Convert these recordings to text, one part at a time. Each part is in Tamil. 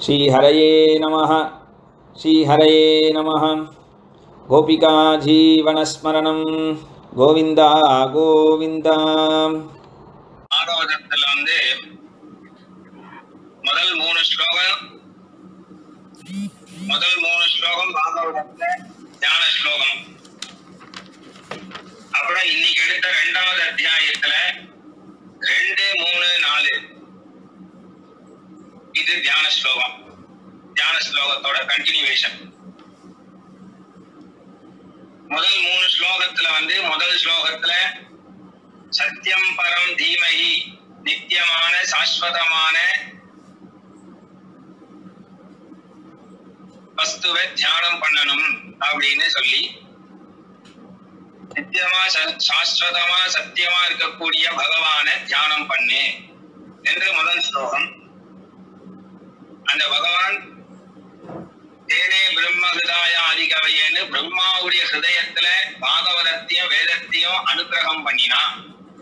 श्रीहरये नमः श्रीहरये नमः गोपिकाजीवनस्मरणं गोविन्द गोविन्द பாகவதத்துல வந்து முதல் மூணு ஸ்லோகம் முதல் மூணு ஸ்லோகம் பாகவதத்துல ஞான ஸ்லோகம் அப்புறம் இன்னைக்கு எடுத்த ரெண்டாவது அத்தியாயத்துல ரெண்டு மூணு நாலு இது தியான ஸ்லோகம் தியான ஸ்லோகத்தோட கண்டினியூவேஷன் முதல் மூணு ஸ்லோகத்துல வந்து முதல் ஸ்லோகத்துல சத்தியம் பரம் தீமகி நித்தியமான சாஸ்வதமான வஸ்துவை தியானம் பண்ணணும் அப்படின்னு சொல்லி நித்தியமா ச- சாஸ்வதமா சத்தியமா இருக்கக்கூடிய பகவான தியானம் பண்ணு என்று முதல் ஸ்லோகம் அந்த பகவான் தேனே பிரம்மஹிருதாய ஆதிகவையன்னு பிரம்மாவுடைய ஹிருதயத்துல பாகவதத்தையும் வேதத்தையும் அனுக்கிரகம் பண்ணினான்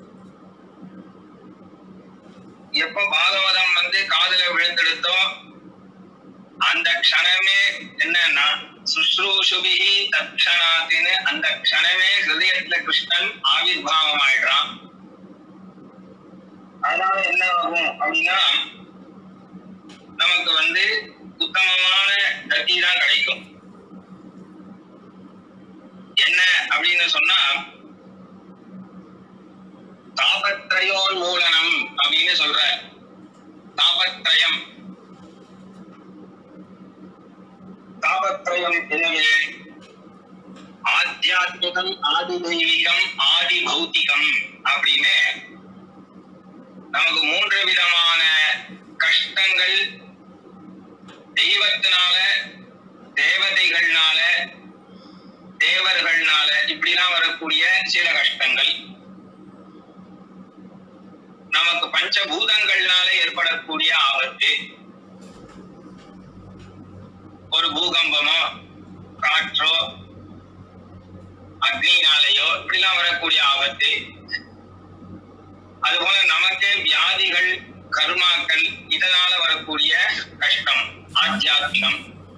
எப்ப பாகவதம் வந்து காதுல விழுந்தெடுத்தோ அந்த க்ஷணமே என்னன்னா சுஸ்ரூஷுபிஹி தக்ஷணாத்தின்னு அந்த க்ஷணமே ஹிருதயத்துல கிருஷ்ணன் ஆவிர்வாவம் ஆயிடுறான் அதனால என்ன ஆகும் அப்படின்னா நமக்கு வந்து உத்தமமான கதி தான் கிடைக்கும் என்ன அப்படின்னு சொன்னா தாபத்ரயோன்மூலனம் அப்படின்னு சொல்ற தாபத்ரயம் தாபத்ரயம் எனவே ஆத்தியாத்மிகம் ஆதி தெய்வீகம் ஆதி பௌத்திகம் அப்படின்னு நமக்கு மூன்று விதமான கஷ்டங்கள் தெய்வத்தினால தேவதைகள்னால தேவர்கள்னால இப்படிலாம் வரக்கூடிய சில கஷ்டங்கள் நமக்கு பஞ்சபூதங்கள்னால ஏற்படக்கூடிய ஆபத்து ஒரு பூகம்பமோ காற்றோ அக்னினாலேயோ இப்படிலாம் வரக்கூடிய ஆபத்து அதுபோல நமக்கே வியாதிகள் கர்மாக்கள் இதனால வரக்கூடிய கஷ்டம் ஆத்தியாத்மிகம்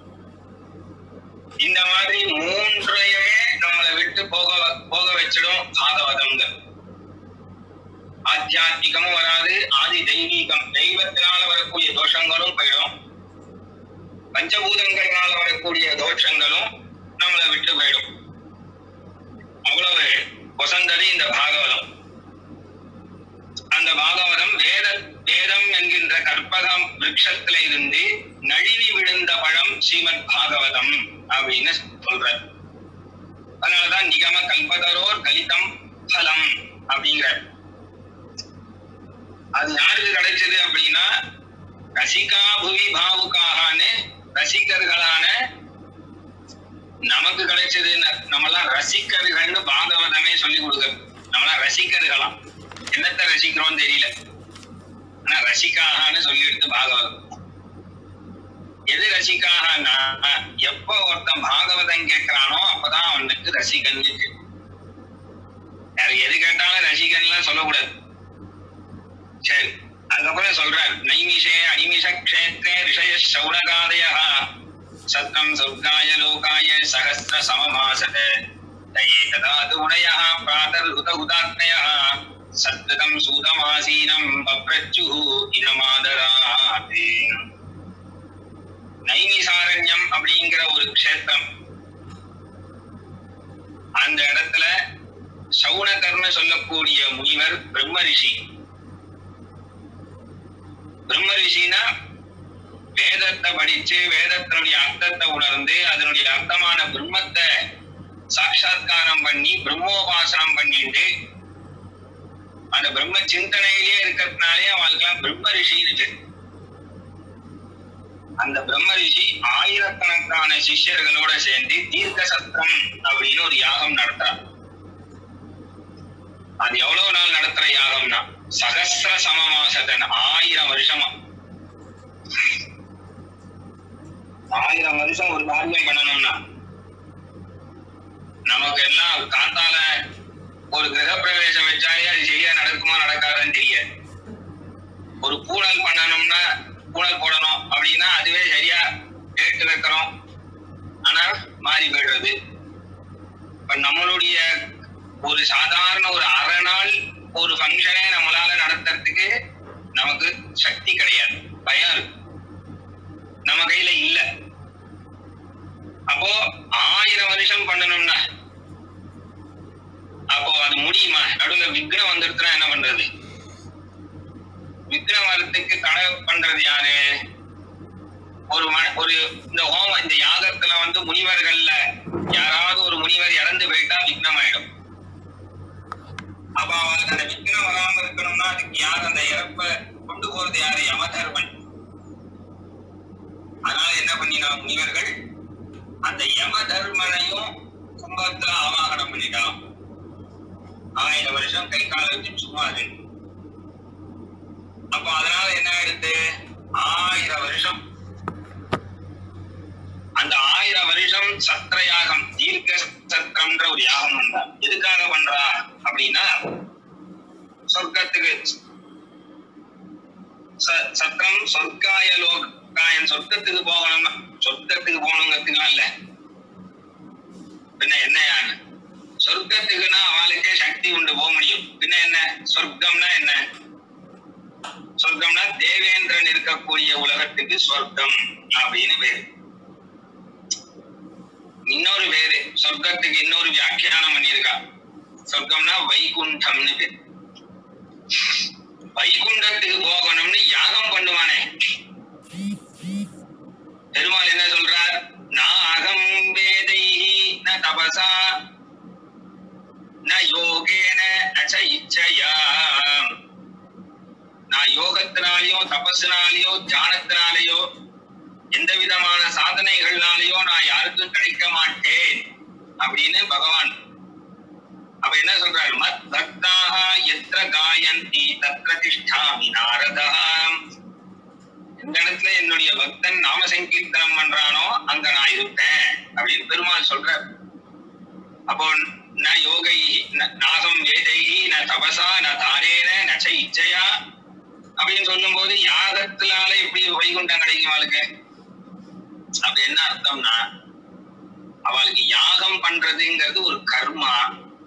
இந்த மாதிரி மூன்றையுமே நம்மளை விட்டு போக போக வச்சிடும் பாகவதங்கள் ஆத்தியாத்மிகமும் வராது ஆதி தெய்வீகம் தெய்வத்தினால வரக்கூடிய தோஷங்களும் போயிடும் பஞ்சபூதங்களால வரக்கூடிய தோஷங்களும் நம்மளை விட்டு போயிடும் அவ்வளவு வசந்தது இந்த பாகவதம் அந்த பாகவதம் வேத வேதம் என்கின்ற கற்பகம் விருட்சத்தில இருந்து நழுவி விழுந்த பழம் ஸ்ரீமத் பாகவதம் அப்படின்னு சொல்ற அதனாலதான் நிகம கல்பதரோர் கலிதம் பலம் அப்படிங்கிற அது யாருக்கு கிடைச்சது அப்படின்னா ரசிகா புவி பாவுக்காகனு ரசிகர்களான நமக்கு கிடைச்சது நம்மளாம் ரசிகர்கள்னு பாகவதமே சொல்லி கொடுக்குறது நம்மளாம் ரசிகர்களாம் என்னத்தை ரசிக்கிறோம் தெரியல ஆனா ரசிக்காகனு சொல்லி எடுத்து பாகவதம் எது ரசிக்காகனா எப்ப ஒருத்தன் பாகவதம் கேட்கிறானோ அப்பதான் அவனுக்கு ரசிகன் இருக்கு வேற எது கேட்டாலும் ரசிகன்லாம் சொல்லக்கூடாது சரி அதுக்கப்புறம் சொல்றார் நைமிஷே அனிமிஷ க்ஷேத்ரே ரிஷய சௌரகாதய சத்தம் சௌர்காய லோகாய சகஸ்ர சமமாசத தயே ததாது உணய பிராதர் உத உதாத்மய சத்ததம் சூதமாசீனம் பப்ரச்சு இனமாதராதே நைமிசாரண்யம் அப்படிங்கிற ஒரு க்ஷேத்திரம் அந்த இடத்துல சௌனகர்னு சொல்லக்கூடிய முனிவர் பிரம்ம ரிஷி பிரம்ம ரிஷினா வேதத்தை படிச்சு வேதத்தினுடைய அர்த்தத்தை உணர்ந்து அதனுடைய அர்த்தமான பிரம்மத்தை சாட்சாத்காரம் பண்ணி பிரம்மோபாசனம் பண்ணிட்டு அந்த பிரம்ம சிந்தனையிலே இருக்கிறதுனாலே அவளுக்கெல்லாம் பிரம்ம ரிஷி இருக்கு அந்த பிரம்ம ரிஷி ஆயிரக்கணக்கான சிஷ்யர்களோட சேர்ந்து தீர்க்க சத்திரம் அப்படின்னு ஒரு யாகம் நடத்துறார் அது எவ்வளவு நாள் நடத்துற யாகம்னா சகசிர சமமாசதன் ஆயிரம் வருஷமா ஆயிரம் வருஷம் ஒரு காரியம் பண்ணணும்னா நமக்கு எல்லாம் காத்தால ஒரு கிரகப்பிரவேசம் வச்சாலே அது சரியா நடக்குமா நடக்காதுன்னு தெரியாது ஒரு பூனல் பண்ணணும்னா பூனல் போடணும் அப்படின்னா அதுவே சரியா எடுத்து வைக்கிறோம் ஆனா மாறி போயிடுறது இப்ப நம்மளுடைய ஒரு சாதாரண ஒரு அரை நாள் ஒரு ஃபங்க்ஷனே நம்மளால நடத்துறதுக்கு நமக்கு சக்தி கிடையாது பயம் இருக்கு நம்ம கையில இல்ல அப்போ ஆயிரம் வருஷம் பண்ணணும்னா அப்போ அது முடியுமா நடுவுல விக்னம் வந்துருச்சுன்னா என்ன பண்றது விக்னம் வரத்துக்கு தடை பண்றது யாரு ஒரு மன ஒரு இந்த ஹோம இந்த யாகத்துல வந்து முனிவர்கள்ல யாராவது ஒரு முனிவர் இறந்து போயிட்டா விக்னம் ஆயிடும் அப்ப அவங்களுக்கு அந்த விக்னம் வராம இருக்கணும்னா அதுக்கு யார் அந்த இறப்ப கொண்டு போறது யாரு யமதர்மன் அதனால என்ன பண்ணினா முனிவர்கள் அந்த யமதர்மனையும் கும்பத்துல ஆவாகனம் பண்ணிட்டான் ஆயிரம் வருஷம் கை கால வச்சு சும்மா இரு. அப்ப அதனால என்ன ஆயிடுது ஆயிரம் வருஷம் அந்த ஆயிரம் வருஷம் சத்திர யாகம் தீர்க்க சத்திரம்ன்ற ஒரு யாகம் பண்றா எதுக்காக பண்றா அப்படின்னா சொர்க்கத்துக்கு ச- சத்திரம் சொர்க்காய லோகாயன் சொர்க்கத்துக்கு போகணும் சொர்க்கத்துக்கு போகணுங்கிறதுக்கெல்லாம் இல்ல பின்ன என்ன யாரு சொர்க்கத்துக்குன்னா அவளுக்கே சக்தி உண்டு போக முடியும் பின்ன என்ன சொர்க்கம்னா என்ன சொர்க்கம்னா தேவேந்திரன் இருக்கக்கூடிய உலகத்துக்கு சொர்க்கம் அப்படின்னு பேரு இன்னொரு பேரு சொர்க்கத்துக்கு இன்னொரு வியாக்கியானம் பண்ணியிருக்கா சொர்க்கம்னா வைகுண்டம்னு பேரு வைகுண்டத்துக்கு போகணும்னு யாகம் பண்ணுவானே பெருமாள் என்ன சொல்றார் நாகம் வேதைஹி ந தபசா ந யோகேன நச்ச இச்சையா நான் யோகத்தினாலேயோ தபஸினாலேயோ தியானத்தினாலேயோ எந்த விதமான சாதனைகள்னாலேயோ நான் யாருக்கும் கிடைக்க மாட்டேன் அப்படின்னு பகவான் அப்ப என்ன சொல்றாரு மத் பக்தாக எத்திர காயந்தி தத்ர திஷ்டாமி நாரதா எந்த இடத்துல என்னுடைய பக்தன் நாம சங்கீர்த்தனம் பண்றானோ அங்க நான் இருப்பேன் அப்படின்னு பெருமாள் சொல்றார் அப்போ ந யோகை ந- நாகம் வேதைகி ந தபசா ந தானேன நச்ச இச்சையா அப்படின்னு சொல்லும்போது யாகத்தினால எப்படி வைகுண்டம் கிடைக்கும் அவளுக்கு அப்ப என்ன அர்த்தம்னா அவளுக்கு யாகம் பண்றதுங்கிறது ஒரு கர்மா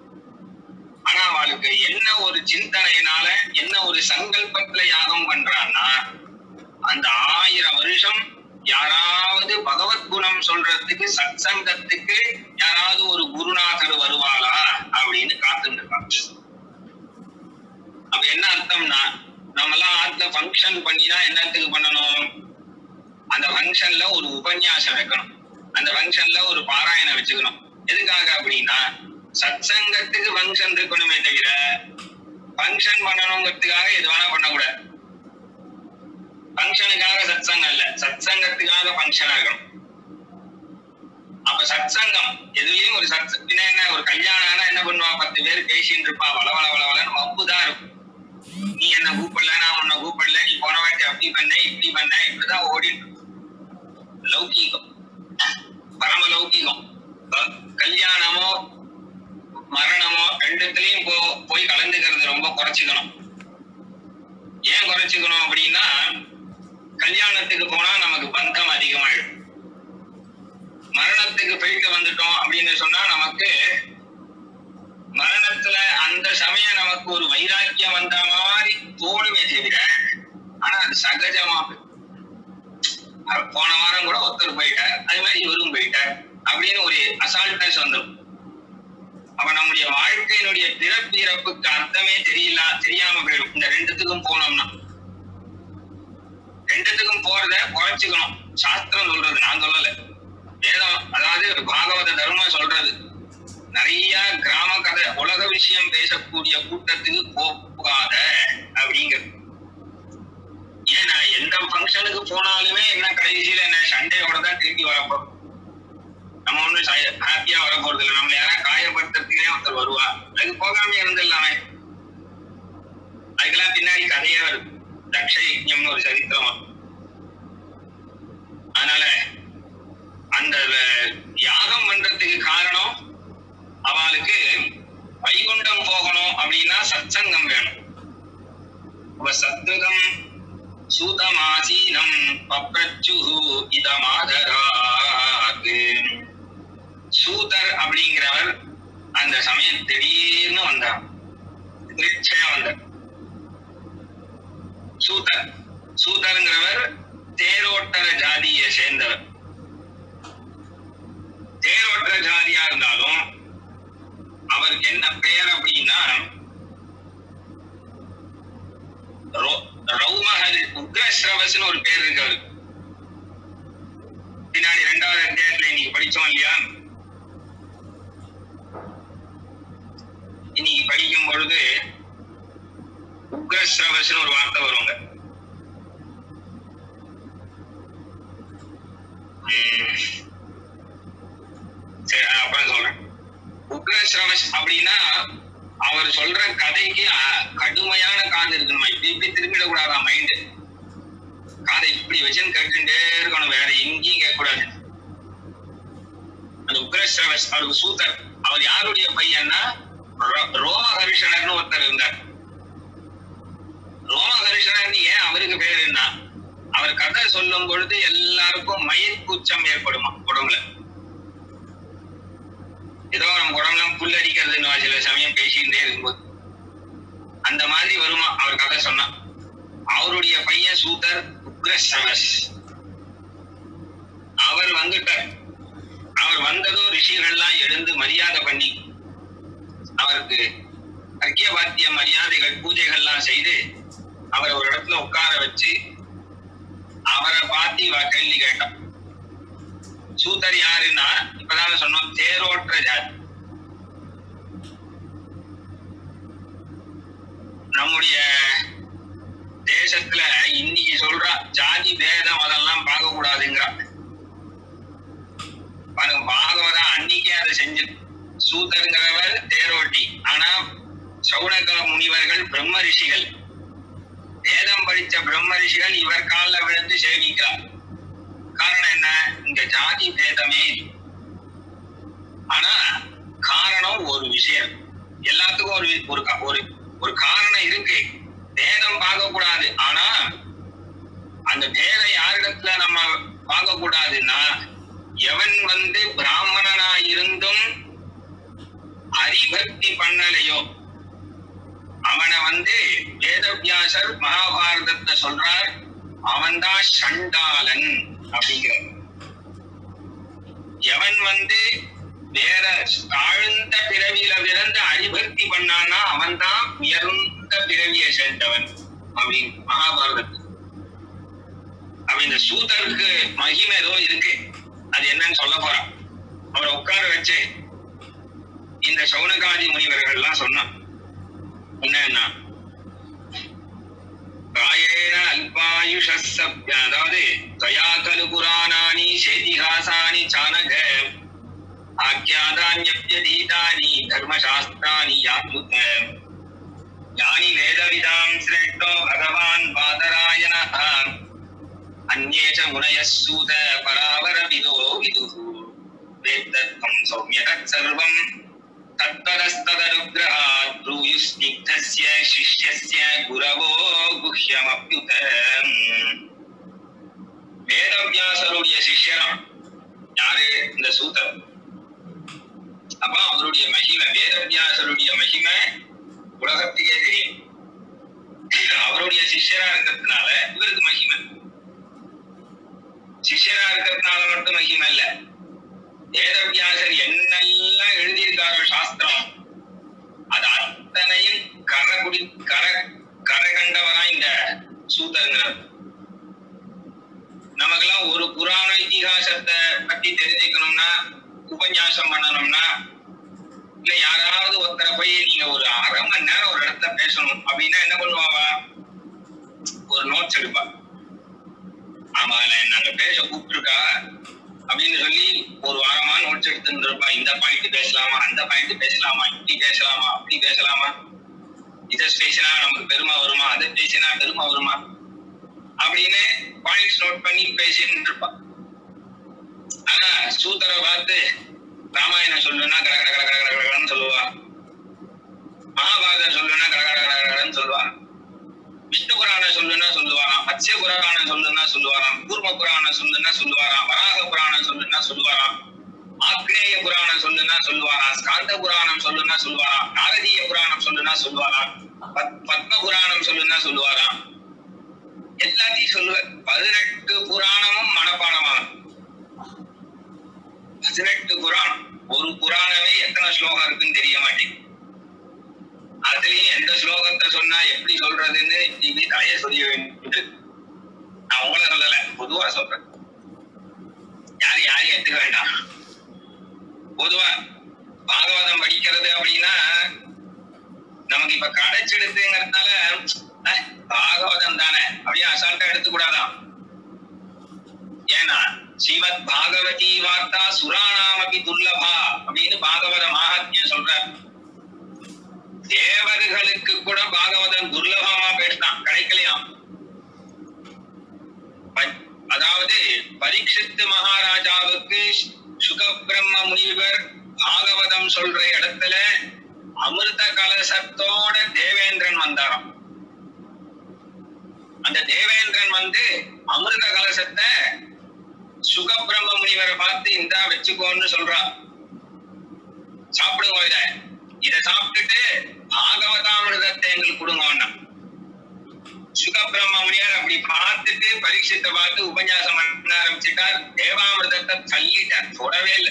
ஆனா அவளுக்கு என்ன ஒரு சிந்தனையினால என்ன ஒரு சங்கல்பத்துல யாகம் பண்றான்னா அந்த ஆயிரம் வருஷம் யாராவது பகவத் குணம் சொல்றதுக்கு சத்சங்கத்துக்கு யாராவது ஒரு குருநாதர் வருவாளா அப்படின்னு காத்துட்டு இருக்காங்க அப்ப என்ன அர்த்தம்னா நம்ம எல்லாம் ஆத்துல ஃபங்க்ஷன் பண்ணினா என்னத்துக்கு பண்ணணும் அந்த ஃபங்க்ஷன்ல ஒரு உபன்யாசம் வைக்கணும் அந்த ஃபங்க்ஷன்ல ஒரு பாராயணம் வச்சுக்கணும் எதுக்காக அப்படின்னா சத்சங்கத்துக்கு ஃபங்க்ஷன் இருக்கணுமே தவிர ஃபங்க்ஷன் பண்ணணுங்கிறதுக்காக எது வேணா பண்ணக்கூடாது ஃபங்க்ஷனுக்காக சத்சங்கம் இல்ல சத்சங்கத்துக்காக ஃபங்க்ஷன் ஆகணும் அப்ப சத்சங்கம் எதுலயும் ஒரு சத் பின்ன என்ன ஒரு கல்யாணம்னா என்ன பண்ணுவா பத்து பேர் பேசிட்டு இருப்பா வள வள வள வளன்னு வம்பு தான் இருக்கும் நீ என்ன கூப்பிடல நான் உன்னை கூப்பிடல நீ போன வாட்டி அப்படி பண்ண இப்படி பண்ண இப்படிதான் ஓடிட்டு இருக்கும். லௌகீகம் பரம லௌகீகம் அஹ் கல்யாணமோ மரணமோ ரெண்டுத்துலயும் போ போய் கலந்துக்கிறது ரொம்ப குறைச்சிக்கணும் ஏன் குறைச்சிக்கணும் அப்படின்னா கல்யாணத்துக்கு போனா நமக்கு பந்தம் அதிகமாயிடும் மரணத்துக்கு போயிட்டு வந்துட்டோம் அப்படின்னு சொன்னா நமக்கு மரணத்துல அந்த சமயம் நமக்கு ஒரு வைராக்கியம் வந்த மாதிரி தோணுமே தவிர ஆனா அது சகஜமா போய்- அவர் போன வாரம் கூட ஒருத்தர் போயிட்டார் அது மாதிரி இவரும் போயிட்டார் அப்படின்னு ஒரு அசால்ட்னஸ் வந்துடும் அப்ப நம்முடைய வாழ்க்கையினுடைய பிறப்பு இறப்புக்கு அர்த்தமே தெரியல தெரியாம போயிடும் இந்த ரெண்டுத்துக்கும் போனோம்னா ரெண்டுத்துக்கும் போறத குறைச்சுக்கணும் சாஸ்திரம் சொல்றது நான் சொல்லல வேதம் அதாவது ஒரு பாகவத தர்மம் சொல்றது நிறைய கிராம கதை உலக விஷயம் பேசக்கூடிய கூட்டத்துக்கு போகாத அப்படிங்கிறது ஏன்னா எந்த ஃபங்க்ஷனுக்கு போனாலுமே என்ன கடைசியில என்ன சண்டையோட தான் திரும்பி வரப்போம் நம்ம ஒண்ணும் ஹாப்பியா வர போறது இல்லை நம்ம யாரா காயப்படுத்துறதுக்கே ஒருத்தர் வருவா அதுக்கு போகாம இருந்துடலாமே அதுக்கெல்லாம் பின்னாடி கதையே வருது தக்ஷ யஜ்ஞம்னு ஒரு சரித்திரம் வரும். அதனால அந்த வ- யாகம் பண்றதுக்கு காரணம் அவளுக்கு வைகுண்டம் போகணும் அப்படின்னா சத்சங்கம் வேணும் அப்ப சத்ருகம் சூதமாசீனம் பப்ரச்சுஹு இதமாதரா அந்த சமயம் திடீர்னு வந்தான் நிச்சயம் வந்தார் சூதர் சூதருங்கிறவர் தேரோட்டர ஜாதியை சேர்ந்தவர் தேரோட்டர ஜாதியா இருந்தாலும் அவருக்கு என்ன பெயர் அப்படின்னா ரோ- ரௌமஹல் உக்ரஸ்ரவஸ்னு ஒரு பேர் இருக்கு அவருக்கு பின்னாடி ரெண்டாவது அத்தியாயத்துல இன்னைக்கு படிச்சோம் இல்லையா இன்னைக்கு படிக்கும் பொழுது உக்ரஸ்ரவஸ்னு ஒரு வார்த்தை வருவாங்க உம். சரி நான் அப்புறம் சொல்றேன் உக்ரஸ்ரவஸ் அப்படின்னா அவர் சொல்ற கதைக்கு அ- கடுமையான காது இருக்கணுமா இப்படி இப்படி திரும்பிடக் கூடாதா மைண்டு காதை இப்படி வச்சுன்னு கேட்டுட்டே இருக்கணும் வேற எங்கேயும் கேட்க கூடாது அந்த உக்ரஸ்ரவஸ் அவருக்கு சூத்தர் அவர் யாருடைய பையன்னா ரோ- ரோமஹரிஷனர்னு ஒருத்தர் இருந்தார் ரோமஹரிஷனர் ஏன் அவருக்கு பேர் என்ன அவர் கதை சொல்லும் பொழுது எல்லாருக்கும் மயிர்கூச்சம் ஏற்படுமா உடம்புல ஏதோ நம்ம உடம்புல புல்லரிக்கிறதுன்னு சில சமயம் பேசிக்கிட்டே இருக்கும்போது அந்த மாதிரி வருமா அவர் கதை சொன்னா அவருடைய பையன் சூதர் உக்ரஸ்ரவஸ் அவர் வந்துட்டார் அவர் வந்ததும் ரிஷிகள்லாம் எழுந்து மரியாதை பண்ணி அவருக்கு அர்க்கிய வாத்திய மரியாதைகள் பூஜைகள்லாம் செய்து அவரை ஒரு இடத்துல உட்கார வச்சு அவரை பார்த்து இவ கேள்வி கேட்டான் சூதர் யாருன்னா இப்பதான் சொன்னோம் தேரோற்ற ஜாதி நம்முடைய தேசத்துல இன்னைக்கு சொல்றா ஜாதி பேதம் அதெல்லாம் பார்க்க கூடாதுங்கிறா பாருங்க பாகவதம் அன்னைக்கே அதை செஞ்சு சூதருங்கிறவர் தேரோட்டி ஆனா சௌனக முனிவர்கள் பிரம்ம ரிஷிகள் வேதம் படிச்ச பிரம்ம ரிஷிகள் இவர் காலில் விழுந்து சேவிக்கிறார் காரணம் என்ன இங்க ஜாதி பேதமே இல்லை. ஆனா காரணம் ஒரு விஷயம் எல்லாத்துக்கும் ஒரு வி- ஒரு கா- ஒரு ஒரு காரணம் இருக்கு பேதம் பார்க்க கூடாது ஆனா அந்த பேதம் யாரிடத்துல நம்ம பார்க்க கூடாதுன்னா எவன் வந்து பிராமணனா இருந்தும் ஹரிபக்தி பண்ணலையோ அவனை வந்து வேதவியாசர் மகாபாரதத்தை சொல்றார் அவன்தான் சண்டாளன் அப்படிங்கிறார் எவன் வந்து வேற தாழ்ந்த பிறவியில பிறந்து அரிபக்தி பண்ணான்னா அவன்தான் உயர்ந்த பிறவியை சேர்ந்தவன் அப்படின்னு மகாபாரதத்தில் அவன் இந்த சூதருக்கு மகிமை ஏதோ இருக்கு அது என்னன்னு சொல்ல போறான் அவரை உட்கார வச்சு இந்த சௌனகாதி முனிவர்கள் எல்லாம் சொன்னான் என்னன்னா காயேன அல்பாயுஷ அதாவது தயா கலு புராணானி சேதிஹாசானி சானக ஆக்கியாதான்யப்யதீதானி தர்மசாஸ்திராணி யாத்முத யானி வேதவிதாம் சிரேஷ்டோ பகவான் பாதராயணः अन्ये च मुनयः सूत परावरविदो विदुः वेत्तत्वं सौम्यतत् सर्वम् तत्तदस्तदनुग्रहात् ब्रूयुस्निग्धस्य शिष्यस्य गुरवो गुह्यमप्युत வேதவியாசருடைய சிஷ்யராம் யாரு இந்த சூதர் அப்ப அவருடைய மகிமை வேதவியாசருடைய மகிமை உலகத்துக்கே தெரியும் அவருடைய சிஷ்யரா இருக்கிறதுனால இவருக்கு மகிமை சிஷ்யரா இருக்கிறதுனால மட்டும் மகிமை இல்ல வேதவியாசர் என்னெல்லாம் எழுதியிருக்காரோ சாஸ்திரம் அது அத்தனையும் கரை குடி கரை கரை கண்டவரா இந்த சூதருங்கிறார் நமக்கெல்லாம் ஒரு புராண இதிகாசத்தை பத்தி தெரிஞ்சுக்கணும்னா உபன்யாசம் பண்ணணும்னா இல்ல யாராவது ஒருத்தரை போய் நீங்க ஒரு அரை மணி நேரம் ஒரு இடத்துல பேசணும் அப்படின்னா என்ன பண்ணுவாவா ஒரு நோட்ஸ் எடுப்பா ஆமா நான் நாங்க பேச கூப்பிட்டுருக்கா அப்படின்னு சொல்லி ஒரு வாரமா நோட்ஸ் எடுத்துட்டு இருப்பா இந்த பாயிண்ட் பேசலாமா அந்த பாயிண்ட் பேசலாமா இப்படி பேசலாமா அப்படி பேசலாமா இதை பேசினா நமக்கு பெருமை வருமா அதை பேசினா பெருமை வருமா அப்படின்னு பாயிண்ட்ஸ் நோட் பண்ணி பேசிட்டு இருப்பா ஆனா சூத்தரை பார்த்து ராமாயணம் சொல்லுன்னா கட கட கட கட கட கடன்னு சொல்லுவா மகாபாரதம் சொல்லுன்னா கட கட கட கடன்னு சொல்லுவா விஷ்ணு புராணம் சொல்லுன்னா சொல்லுவாராம் மத்ய புராணம் சொல்லுன்னா சொல்லுவாராம் கூர்ம புராணம் சொல்லுன்னா சொல்லுவாராம் வராக புராணம் சொல்லுன்னா சொல்லுவாராம் ஆக்னேய புராணம் சொல்லுன்னா சொல்லுவாரா ஸ்காந்த புராணம் சொல்லுன்னா சொல்லுவாரா நாரதீய புராணம் சொல்லுன்னா சொல்லுவாரா பத்- பத்ம புராணம் சொல்லுன்னா சொல்லுவாரா எல்லாத்தையும் சொல்லுவார் பதினெட்டு புராணமும் மனப்பாடமாகும் பதினெட்டு புராணம் ஒரு புராணமே எத்தனை ஸ்லோகம் இருக்குன்னு தெரிய மாட்டேங்குது அதுலயும் எந்த ஸ்லோகத்தை சொன்னா எப்படி சொல்றதுன்னு இப்படி தலைய சொல்ல வேண்டியது நான் உங்களை சொல்லல பொதுவா சொல்றேன் யாரும் யாரையும் எடுத்துக்க வேண்டாம் பொதுவா பாகவதம் படிக்கிறது அப்படின்னா நமக்கு இப்ப கிடைச்சிடுதுங்கிறதுனால அஹ், பாகவதம் தானே அப்படியே அசால்ட்டா எடுத்துக்கூடாதான் ஏன்னா ஸ்ரீமத் பாகவதி வார்த்தா சுராணாமபி துர்லபா அப்படின்னு பாகவத மகாத்மியம் சொல்றார் தேவர்களுக்கு கூட பாகவதம் துர்லபமா பேசினான் கிடைக்கலையாம் ப- அதாவது பரீட்சித்து மகாராஜாவுக்கு சுக பிரம்ம முனிவர் பாகவதம் சொல்ற இடத்துல அமிர்த கலசத்தோட தேவேந்திரன் வந்தாராம் அந்த தேவேந்திரன் வந்து அமிர்த கலசத்தை சுக பிரம்ம முனிவரை பார்த்து இந்தா வச்சுக்கோன்னு சொல்றான் சாப்பிடுங்க இத இத சாப்பிட்டுட்டு பாகவதாமிர்தத்தை எங்களுக்கு கொடுங்க சுக பிரம்ம முனிவர் அப்படி பார்த்துட்டு பரீட்சத்தை பார்த்து உபன்யாசம் பண்ண ஆரம்பிச்சுட்டார் தேவாமிர்தத்தை தள்ளிட்டார் தொடவே இல்லை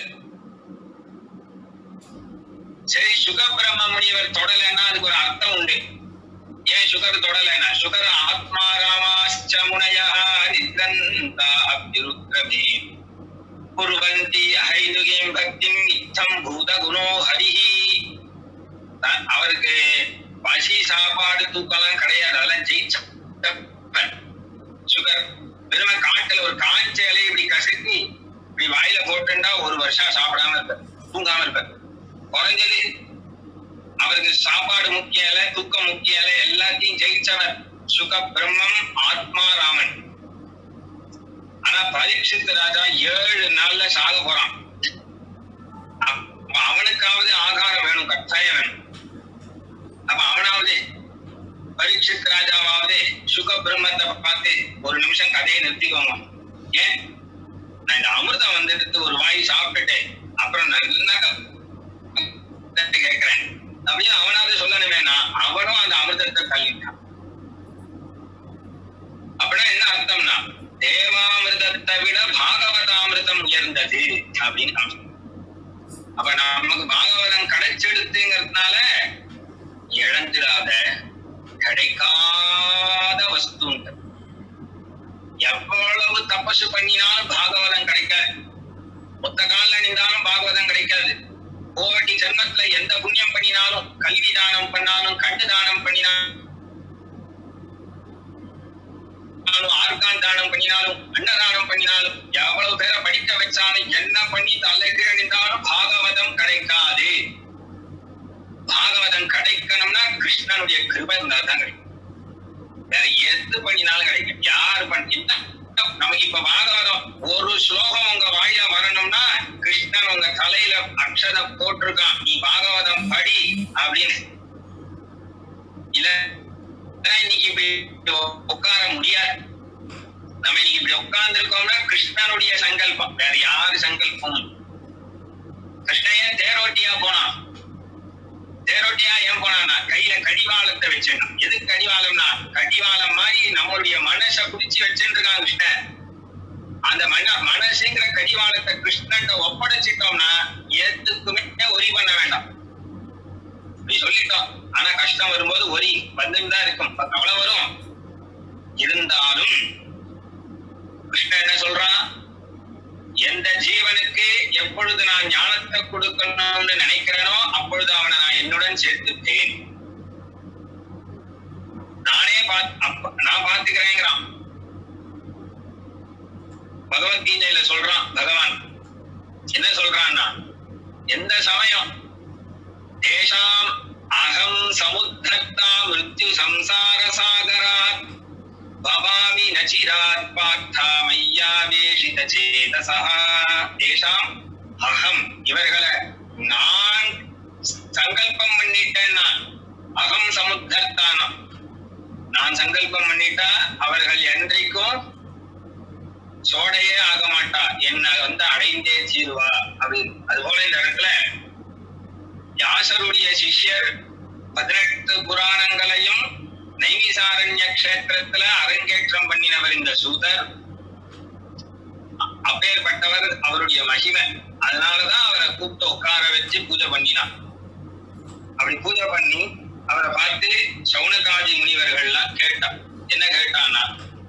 சரி சுக பிரம்ம முனிவர் தொடலைன்னா அதுக்கு ஒரு அர்த்தம் உண்டு ஏன் சுகர் தொடலைன்னா சுகர் ஆத்மா ராமாச்ச முனையா நித்ரந்தா அப்திருத்ரமே குர்வந்தி அஹைதுகீம் பக்திம் இத்தம் பூத குணோ ஹரிஹி த- அவருக்கு பசி சாப்பாடு தூக்கம்லாம் கிடையாது அதெல்லாம் ஜெயிச்சவன் சுகர் வெறும காட்டுல ஒரு காய்ச்ச இலையை இப்படி கசக்கி இப்படி வாயில போட்டுண்டா ஒரு வருஷம் சாப்பிடாம இருப்பார் தூங்காம இருப்பார் குறைஞ்சது அவருக்கு சாப்பாடு முக்கியம் இல்ல தூக்கம் முக்கியம் இல்ல எல்லாத்தையும் ஜெயிச்சவர் சுக பிரம்மம் ஆத்மா ராமன் ஆனா பரீட்சித் ராஜா ஏழு நாள்ல சாக போறான் அப்ப அவனுக்காவது ஆகாரம் வேணும் கட்டாயம் வேணும் அப்ப அவனாவது பரீட்சித் ராஜாவாவது சுக பிரம்மத்தை பார்த்து ஒரு நிமிஷம் கதையை நிறுத்திக்கோங்க ஏன் நான் இந்த அமிர்தம் வந்துட்டு ஒரு வாய் சாப்பிட்டுட்டு அப்புறம் நல்லா தட்டு கேட்கிறேன் அப்படின்னு அவனாவது சொல்லணுமே நான் அவனும் அந்த அமிர்தத்தை தள்ளிட்டான் அப்படின்னா என்ன அர்த்தம்னா தேவாமிர்தத்தை விட பாகவதாமிர்தம் உயர்ந்தது அப்படின்னு நான் சொல்றேன். அப்ப நமக்கு பாகவதம் கிடைச்செடுத்துங்கிறதுனால இழந்துடாத கிடைக்காத வஸ்து எவ்வளவு தபசு பண்ணினாலும் பாகவதம் கிடைக்காது ஒத்த காலில் நின்றாலும் பாகவதம் கிடைக்காது கோவட்டி ஜென்மத்துல எந்த புண்ணியம் பண்ணினாலும் கல்வி தானம் பண்ணாலும் கண்டு தானம் பண்ணினாலும் ஆர்கான் தானம் பண்ணினாலும் அன்னதானம் பண்ணினாலும் எவ்வளவு பேரை படிக்க வச்சாலும் என்ன பண்ணி தலைகீழ நின்றாலும் பாகவதம் கிடைக்காது பாகவதம் கிடைக்கணும்னா கிருஷ்ணனுடைய கிருபை இருந்தா தான் கிடைக்கும் வேற எது பண்ணினாலும் கிடைக்கும் யாரு பண்ணி நமக்கு இப்ப பாகவதம் ஒரு ஸ்லோகம் உங்க வாயில வரணும்னா கிருஷ்ணன் உங்க தலையில அக்ஷரம் போட்டிருக்கான் நீ பாகவதம் படி அப்படின்னு இல்ல இல்லைன்னா இன்னைக்கு இப்படி உட்கார முடியாது நம்ம இன்னைக்கு இப்படி உட்கார்ந்து இருக்கோம்னா கிருஷ்ணனுடைய சங்கல்பம் வேற யாரு சங்கல்பம் கிருஷ்ணன் தேரோட்டியா போனான் தேரோட்டியா ஏன் போனான்னா கையில கடிவாளத்தை வச்சிருந்தான் எதுக்கு கடிவாளம்னா கடிவாளம் மாதிரி நம்மளுடைய மனசை பிடிச்சு வச்சிருக்கான் கிருஷ்ணன் அந்த மன மனசுங்கிற கடிவாளத்தை கிருஷ்ணன் ஒப்படைச்சிட்டோம்னா எதுக்குமே ஒரி பண்ண வேண்டாம் இப்படி சொல்லிட்டோம் ஆனா கஷ்டம் வரும்போது ஒரி வந்துன்னு தான் இருக்கும் இப்ப கவலை வரும் இருந்தாலும் கிருஷ்ணன் என்ன சொல்றான் எந்த ஜீவனுக்கு எப்பொழுது நான் ஞானத்தை கொடுக்கணும்னு நினைக்கிறேனோ அப்பொழுது அவனை நான் என்னுடன் சேர்த்துட்டேன் நானே பாத்- அப்ப- நான் பாத்துக்கிறேங்கிறான் பகவத்கீதையில சொல்றான் பகவான் என்ன சொல்றான்னா எந்த சமயம் தேஷாம் அகம் சமுத்தத்தா மிருத்யு சம்சார சாகராத் பவாமி நச்சிராத் பார்த்தா மையாவேஷித சேதசா தேஷாம் அகம் இவர்களை நான் சங்கல்பம் பண்ணிட்டேன் நான் அகம் சமுத்தர்த்தானா நான் சங்கல்பம் பண்ணிட்டா அவர்கள் என்றைக்கும் சோடையே ஆக மாட்டா என்ன வந்து அடைந்தே தீருவா அப்படின்னு அது வியாசருடைய சிஷ்யர் பதினெட்டு புராணங்களையும் நைமிசாரண்ய கஷேத்திரத்துல அரங்கேற்றம் பண்ணினவர் இந்த சூதர் அ- அப்பேற்பட்டவர் அவருடைய மகிமை அதனாலதான் அவரை கூப்பிட்டு உட்கார வச்சு பூஜை பண்ணினான் அப்படி பூஜை பண்ணி அவரை பார்த்து சவுனகாதி முனிவர்கள்லாம் கேட்டான் என்ன கேட்டான்னா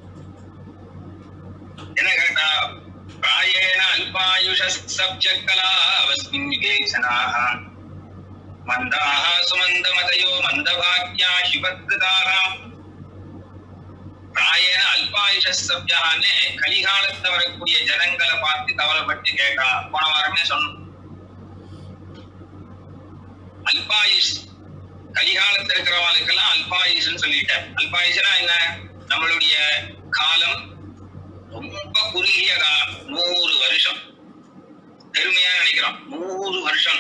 என்ன கேட்டா பிராயேண அல்பாயுஷ சப்ஜக்கலா அவஸ்மின் விவேசனாக மந்தாக சுமந்தமதயோ மந்தபாக்யா சிவத்ருதாக பிராயேண அல்பாயுஷ சப்ஜான்னு கலிகாலத்துல வரக்கூடிய ஜனங்களை பார்த்து கவலைப்பட்டு கேட்டா போன வாரமே சொன்னோம் அல்பாயுஷ் கலிகாலத்துல இருக்கிறவங்களுக்கெல்லாம் அல்பாயுஷ்னு சொல்லிட்டேன் அல்பாயுஷ்னா என்ன நம்மளுடைய காலம் ரொம்ப குறுகிய காலம் நூறு வருஷம் பெருமையா நினைக்கிறோம் நூறு வருஷம்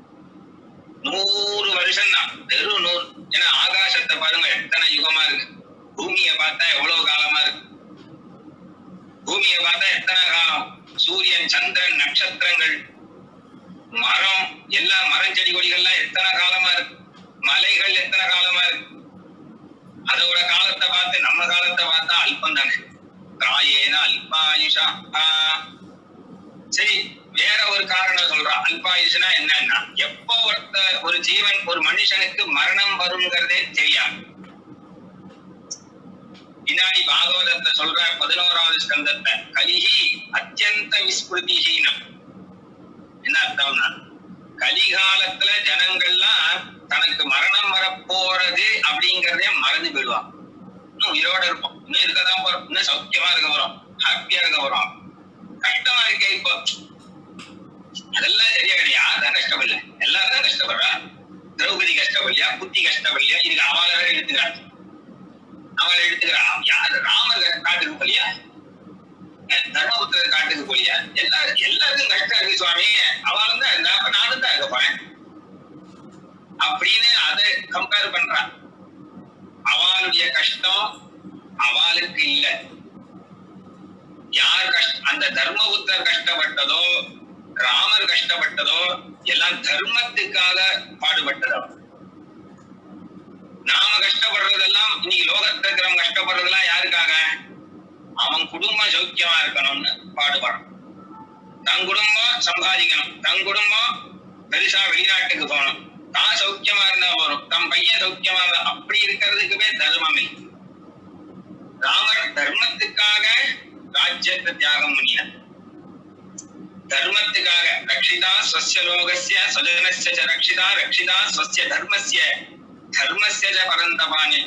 நூறு வருஷம் தான் வெறும் நூறு ஏன்னா ஆகாசத்தை பாருங்க எத்தனை யுகமா இருக்கு பூமியை பார்த்தா எவ்வளவு காலமா இருக்கு பூமியை பார்த்தா எத்தனை காலம் சூரியன் சந்திரன் நட்சத்திரங்கள் மரம் எல்லா மரம் செடி கொடிகள்லாம் எத்தனை காலமா இருக்கு மலைகள் எத்தனை காலமா இருக்கு அதோட காலத்தை பார்த்து நம்ம காலத்தை பார்த்தா அல்பம் தானே ராயேன அல்பாயுஷா ஆ. சரி வேற ஒரு காரணம் சொல்றான் அல்பாயுஷ்னா என்னன்னா எப்போ ஒருத்த ஒரு ஜீவன் ஒரு மனுஷனுக்கு மரணம் வருங்கிறதே தெரியாது பின்னாடி பாகவதத்தை சொல்ற பதினோராவது ஸ்கந்தத்தை கலிஹி அத்தியந்த விஸ்மிருதிஹீனம் என்ன அர்த்தம்னா கலிகாலத்துல ஜனங்கள்லாம் தனக்கு மரணம் வரப்போறது அப்படிங்கறதே மறந்து போயிடுவான் இன்னும் உயிரோட இருப்போம் இன்னும் இருக்கதான் போறோம் இன்னும் சௌக்கியமா இருக்க போறோம் ஹாப்பியா இருக்க போறோம் கஷ்டமா இருக்கே இப்போ அதெல்லாம் சரியா கிடையாது யார் தான் கஷ்டப்படல எல்லாரும் தான் கஷ்டப்படுறா திரௌபதி கஷ்டப்படலையா புத்தி கஷ்டப்படலையா இதுக்கு அவளை வேற எடுத்துக்கிறான் அவளை எடுத்துக்கிறான் யாரு ராமர் காட்டுக்கு போலியா அஹ் தர்மபுத்திரர் காட்டுக்கு போலியா எல்லாரும் எல்லாருக்கும் கஷ்டம் இருக்கு சுவாமி அவளும் தான் இருந்தா அப்ப நானும் தான் இருக்க போறேன் அப்படின்னு அதை கம்பேர் பண்றான் அவளுடைய கஷ்டம் அவளுக்கு இல்ல யார் கஷ்ட அந்த தர்மபுத்தர் கஷ்டப்பட்டதோ ராமர் கஷ்டப்பட்டதோ எல்லாம் தர்மத்துக்காக பாடுபட்டதோ நாம கஷ்டப்படுறதெல்லாம் இன்னைக்கு லோகத்துல இருக்கிறவங்க கஷ்டப்படுறதெல்லாம் யாருக்காக அவன் குடும்பம் சௌக்கியமா இருக்கணும்னு பாடுபடுறான் தன் குடும்பம் சம்பாதிக்கணும் தன் குடும்பம் பெருசா வெளிநாட்டுக்கு போகணும் தான் சௌக்கியமா இருந்தா வரும் தன் பையன் சௌக்கியமா இருந்தா அப்படி இருக்கிறதுக்குமே தர்மம் இல்லை ராமர் தர்மத்துக்காக ராஜ்யத்தை தியாகம் பண்ணினார் தர்மத்துக்காக ரக்ஷிதா ஸ்வஸ்ய லோகஸ்ய சுஜனஸ்ய ச ரக்ஷிதா ரக்ஷிதா ஸ்வஸ்ய தர்மஸ்ய தர்மஸ்ய ச பரந்தபானே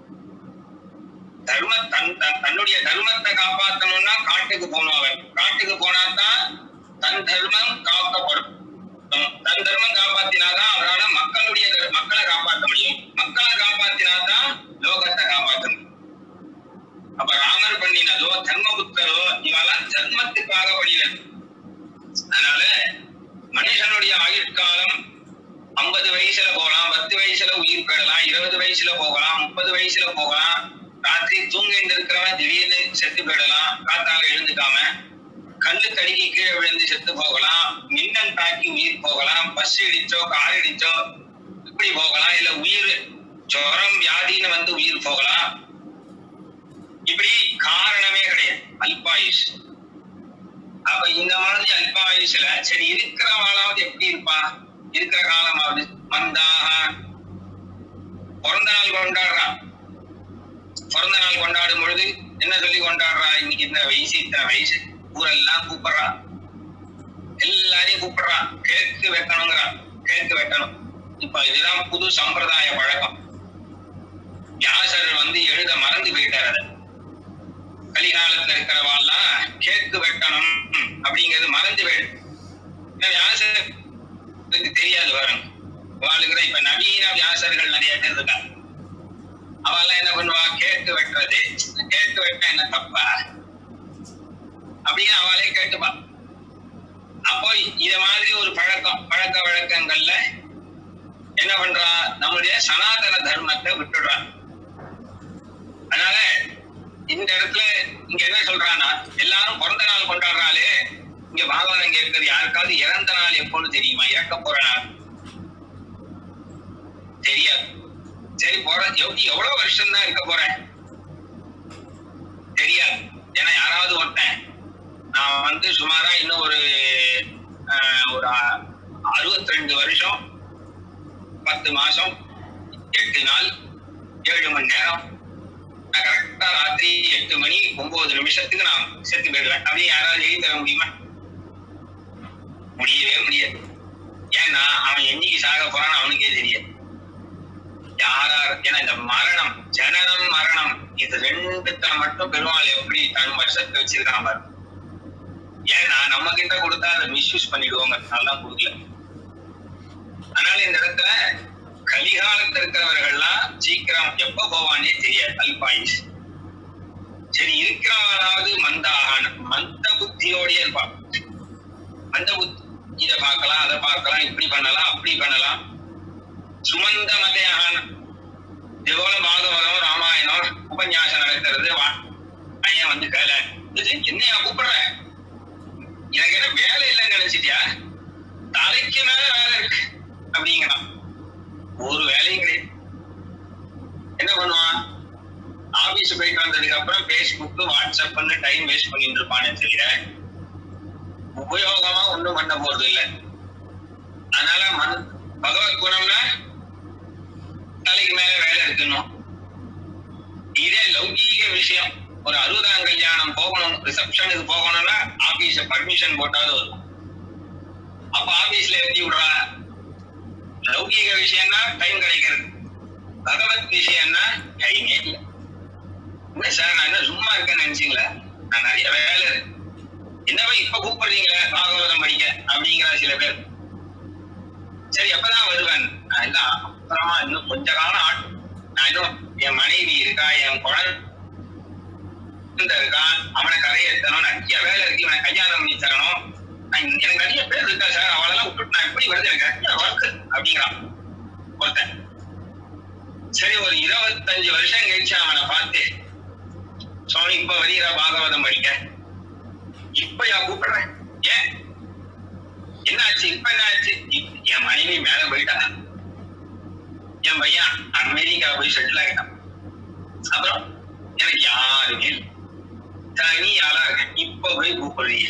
தர்ம தன் தன்- தன்னுடைய தர்மத்தை காப்பாத்தணும்னா காட்டுக்கு போகணும் அவன் காட்டுக்கு போனா தான் தன் தர்மம் காக்கப்படும் தம்- தன் தர்மம் காப்பாத்தினாதான் அவரால மக்களுடைய தர்- மக்களை காப்பாற்ற முடியும் மக்களை காப்பாத்தினாதான் லோகத்தை காப்பாற்ற முடியும் அப்ப ராமர் பண்ணினதோ தர்மபுத்தரோ இவெல்லாம் தர்மத்துக்காக பண்ணினது அதனால மனுஷனுடைய ஆயுட்காலம் ஐம்பது வயசுல போகலாம் பத்து வயசுல உயிர் பெறலாம் இருபது வயசுல போகலாம் முப்பது வயசுல போகலாம் ராத்திரி தூங்கிட்டு இருக்கிறவன் திடீர்னு செத்து போயிடலாம் காத்தால எழுந்துக்காம கல்லு தடுக்கி கீழே விழுந்து செத்து போகலாம் மின்னல் தாக்கி உயிர் போகலாம் பஸ் இடிச்சோ கார் இடிச்சோ இப்படி போகலாம் இல்ல உயிர் ஜுரம் வியாதின்னு வந்து உயிர் போகலாம் இப்படி காரணமே கிடையாது அல்பாயுஷ் அப்ப இந்த மாதிரி அல்பாயுஷ்ல சரி இருக்கிறவாளாவது எப்படி இருப்பா இருக்கிற காலமாவது மந்தாக பிறந்த நாள் கொண்டாடுறான் பிறந்த நாள் கொண்டாடும் பொழுது என்ன சொல்லி கொண்டாடுறா இன்னைக்கு இந்த வயசு இத்தனை வயசு ஊரெல்லாம் கூப்பிடுறா எல்லாரையும் கூப்பிடுறா கேக்கு வெட்டணுங்கிறா கேக்கு வெட்டணும் இப்ப இதுதான் புது சம்பிரதாய பழக்கம் வியாசர் வந்து எழுத மறந்து போயிட்டார் அதை கலிகாலத்துல இருக்கிறவாள்லாம் கேக்கு வெட்டணும் அப்படிங்கிறது மறந்து போயிடும் ஏன்னா வியாசருக்கு தெரியாது வரும் வாழ்கிற இப்ப நவீன வியாசர்கள் நிறைய பேர் இருக்காங்க அவெல்லாம் என்ன பண்ணுவா கேக்கு வெட்டுறது கேக்கு வெட்ட என்ன தப்பா அப்படின்னு அவளே கேட்டுப்பா அப்போ இத மாதிரி ஒரு பழக்கம் பழக்க வழக்கங்கள்ல என்ன பண்றா நம்முடைய சனாதன தர்மத்தை விட்டுடுறா அதனால இந்த இடத்துல இங்க என்ன சொல்றான்னா எல்லாரும் பிறந்த நாள் கொண்டாடுறாளே இங்க பாகவதம் இங்க இருக்கிறது யாருக்காவது இறந்த நாள் எப்போன்னு தெரியுமா இறக்க போற நாள் தெரியாது சரி போற எவ்வளவு எவ்வளவு வருஷம் தான் இருக்க போறேன் தெரியாது ஏன்னா யாராவது ஒருத்தன் நான் வந்து சுமாரா இன்னும் ஒரு ஆஹ், ஒரு அறுபத்தி ரெண்டு வருஷம் பத்து மாசம் எட்டு நாள் ஏழு மணி நேரம் நான் கரெக்டா ராத்திரி எட்டு மணி ஒன்பது நிமிஷத்துக்கு நான் செத்து போயிடுவேன் அப்படியே யாராவது எழுதி தர முடியுமா முடியவே முடியாது ஏன்னா அவன் என்னைக்கு சாக போறான்னு அவனுக்கே தெரியாது யாரார் ஏன்னா இந்த மரணம் ஜனனம் மரணம் இது ரெண்டுத்த மட்டும் பெருமாள் எப்படி தன் வருஷத்தை வச்சிருக்கான் பாரு ஏன்னா நம்ம கிட்ட கொடுத்தா அதை மிஸ்யூஸ் பண்ணிடுவோங்க நல்லா கொடுக்கல அதனால இந்த இடத்துல கலிகாலத்துல இருக்கிறவர்கள்லாம் சீக்கிரம் எப்ப போவானே தெரியாது அல்பாயுஷ் சரி இருக்கிறவனாவது மந்தாகான மந்த புத்தியோடயே இருப்பான் மந்த புத்தி இதை பார்க்கலாம் அதை பார்க்கலாம் இப்படி பண்ணலாம் அப்படி பண்ணலாம் சுமந்த மதையான இதுபோல பாகவதம் ராமாயணம் உபன்யாசம் நடக்கிறது வா பையன் வந்து கேள இது என்னையா கூப்பிடுற எனக்கு என்ன வேலை இல்லைன்னு நினைச்சிட்டியா தலைக்கு மேல வேலை இருக்கு அப்படிங்கிறான் ஒரு வேலையும் கிடையாது என்ன பண்ணுவான் ஆபீஸ் போயிட்டு வந்ததுக்கு அப்புறம் பேஸ்புக் வாட்ஸ்அப்னு டைம் வேஸ்ட் பண்ணிட்டு இருப்பானே தவிர உபயோகமா ஒண்ணும் பண்ண போறது இல்ல அதனால மன் பகவத் குணம்னா தலைக்கு மேல வேலை இருக்கணும் இதே லௌகீக விஷயம் ஒரு அறுபதாம் கல்யாணம் போகணும் ரிசப்ஷனுக்கு போகணும்னா ஆபீஸ் பர்மிஷன் போட்டாவது வரும் அப்ப ஆபீஸ்ல எப்படி விடுறா லௌகீக விஷயம்னா டைம் கிடைக்கிறது பகவத் விஷயம்னா டைமே இல்லை என்ன சார் நான் என்ன சும்மா இருக்கேன்னு நினைச்சீங்களா நான் நிறைய வேலை இருக்கு என்னவா இப்ப கூப்பிடுறீங்களே பாகவதம் படிக்க அப்படிங்கிற சில பேர் சரி எப்பதான் வருவேன் நான் எல்லாம் அப்புறமா இன்னும் கொஞ்ச காலம் ஆட்டும் நான் இன்னும் என் மனைவி இருக்கா என் குழந்தை இருக்கான் அவனை கரையேற்றணும் நிறைய வேலை இருக்கு இவனை கல்யாணம் பண்ணி தரணும் நான் இன்னும் எனக்கு நிறைய பேர் இருக்கா சார் அவளெல்லாம் விட்டுட்டு நான் எப்படி வருது எனக்கு நிறைய ஒர்க் அப்படிங்கிறான் ஒருத்தன் சரி ஒரு இருபத்தஞ்சு வருஷம் கழிச்சு அவனை பார்த்து சுவாமி இப்ப வருகிற பாகவதம் படிக்க இப்ப யா கூப்பிடுறேன் ஏன் என்னாச்சு இப்ப என்னாச்சு இப்ப என் மனைவி மேல போயிட்டா என் பையன் அமெரிக்கா போய் செட்டில் ஆகிட்டான் அப்புறம் எனக்கு யாருமே இல்லை. தனி ஆளா இருக்கேன் இப்ப போய் கூப்பிடுறீங்க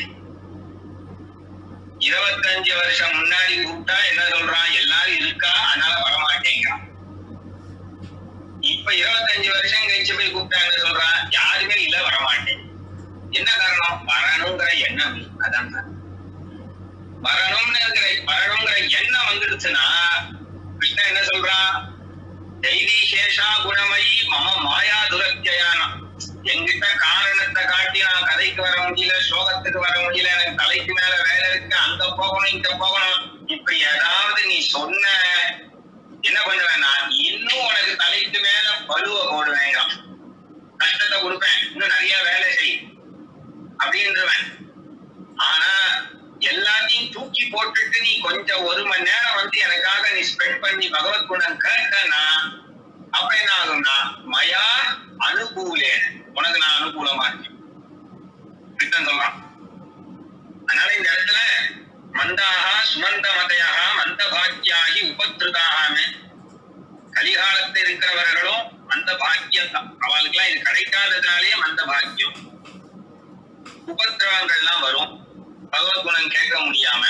இருபத்தஞ்சு வருஷம் முன்னாடி கூப்பிட்டா என்ன சொல்றான் எல்லாரும் இருக்கா அதனால வரமாட்டேங்கிறான் இப்ப இருபத்தஞ்சு வருஷம் கழிச்சு போய் கூப்பிட்டா என்ன சொல்றான் யாருமே இல்ல வரமாட்டேன் என்ன காரணம் வரணுங்கிற எண்ணம் இல்லை. அதான் காரணம். வரணும்னுங்கிற வரணுங்கிற எண்ணம் வந்துடுச்சுன்னா கிருஷ்ணன் என்ன சொல்றான் தைவி சேஷா குணமயி மம மாயா துரத்தியானம் என்கிட்ட காரணத்தை காட்டி நான் கதைக்கு வர முடியல ஸ்லோகத்துக்கு வர முடியல எனக்கு தலைக்கு மேல வேலை இருக்கு அங்க போகணும் இங்க போகணும் இப்படி ஏதாவது நீ சொன்ன என்ன பண்ணுவேன் நான் இன்னும் உனக்கு தலைக்கு மேல பழுவ போடுவேன் கஷ்டத்தை கொடுப்பேன் இன்னும் நிறைய வேலை செய் அப்படின்றவன் ஆனா எல்லாத்தையும் தூக்கி போட்டுட்டு நீ கொஞ்சம் ஒரு மணி நேரம் வந்து எனக்காக நீ ஸ்பெண்ட் பண்ணி பகவத் குணம் கேட்டனா அப்ப என்ன ஆகும்னா மயா அனுகூலே உனக்கு நான் அனுகூலமா இருக்கேன் கிருஷ்ணன் சொல்றான் அதனால இந்த இடத்துல மந்தாக சுமந்த மதையாக மந்த பாக்கியாகி உபத்ருதாகான்னு கலிகாலத்தில் இருக்கிறவர்களும் மந்த பாக்கியம் தான் அவளுக்கெல்லாம் இது கிடைக்காததுனாலே மந்த பாக்கியம் உபத்திரவங்கள்லாம் வரும் பகவத் குணம் கேட்க முடியாம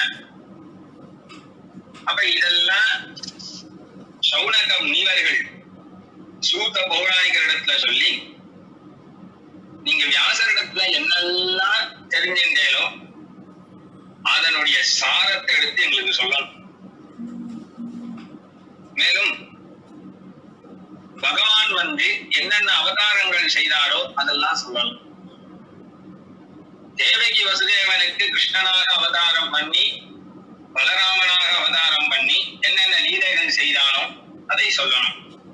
அப்ப இதெல்லாம் சௌனக முனிவர்கள் சூத்த பௌராணிகரிடத்துல சொல்லி நீங்க வியாசரிடத்துல என்னெல்லாம் தெரிஞ்சின்றேலோ அதனுடைய சாரத்தை எடுத்து எங்களுக்கு சொல்லணும் மேலும் பகவான் வந்து என்னென்ன அவதாரங்கள் செய்தாரோ அதெல்லாம் சொல்லணும் தேவகி வசுதேவனுக்கு கிருஷ்ணனாக அவதாரம் பண்ணி பலராமனாக அவதாரம் பண்ணி என்னென்ன லீலைகள் செய்தானோ அதை சொல்லணும்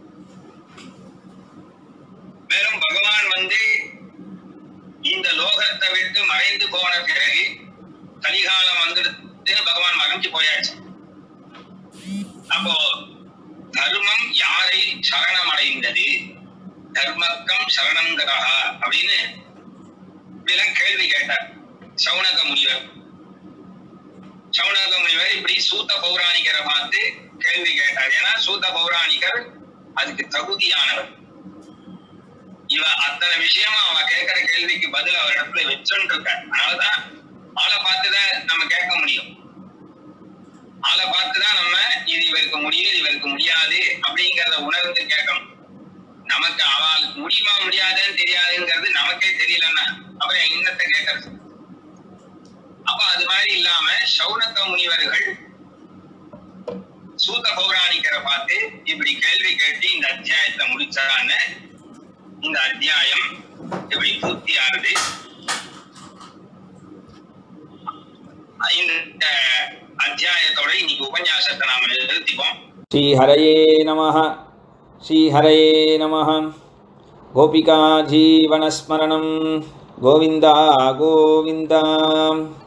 மேலும் பகவான் வந்து இந்த லோகத்தை விட்டு மறைந்து போன பிறகு கலிகாலம் வந்துடுத்து பகவான் மறைஞ்சு போயாச்சு அப்போ தர்மம் யாரை சரணம் அடைந்தது தர்மக்கம் சரணங்கரா அப்படின்னு இப்படிலாம் கேள்வி கேட்டார் சவுனக முனிவர் சவுனக முனிவர் இப்படி சூத்த பௌராணிகரை பார்த்து கேள்வி கேட்டார் ஏன்னா சூத்த பௌராணிகர் அதுக்கு தகுதியானவர் இவ அத்தனை விஷயமா அவ கேட்கிற கேள்விக்கு பதில் அவர் இடத்துல வச்சுட்டு இருக்க அதனாலதான் ஆளை பார்த்துதான் நம்ம கேட்க முடியும் ஆளை பார்த்துதான் நம்ம இது இவருக்கு முடியும் இது இவருக்கு முடியாது அப்படிங்கறத உணர்ந்து கேட்கணும் நமக்கு அவளுக்கு முடியுமா முடியாதுன்னு தெரியாதுங்கிறது நமக்கே தெரியலன்னா அப்புறம் இன்னத்தை கேட்கறது அப்ப அது மாதிரி இல்லாம சௌனக முனிவர்கள் சூத பௌராணிக்கரை பார்த்து இப்படி கேள்வி கேட்டு இந்த அத்தியாயத்தை முடிச்சான்னு இந்த அத்தியாயம் இப்படி பூர்த்தி ஆகுது இந்த அத்தியாயத்தோட இன்னைக்கு உபன்யாசத்தை நாம நிறுத்திப்போம் श्रीहरये नमः श्रीहरये नमः गोपिका जीवनस्मरणं गोविन्दा गोविन्दा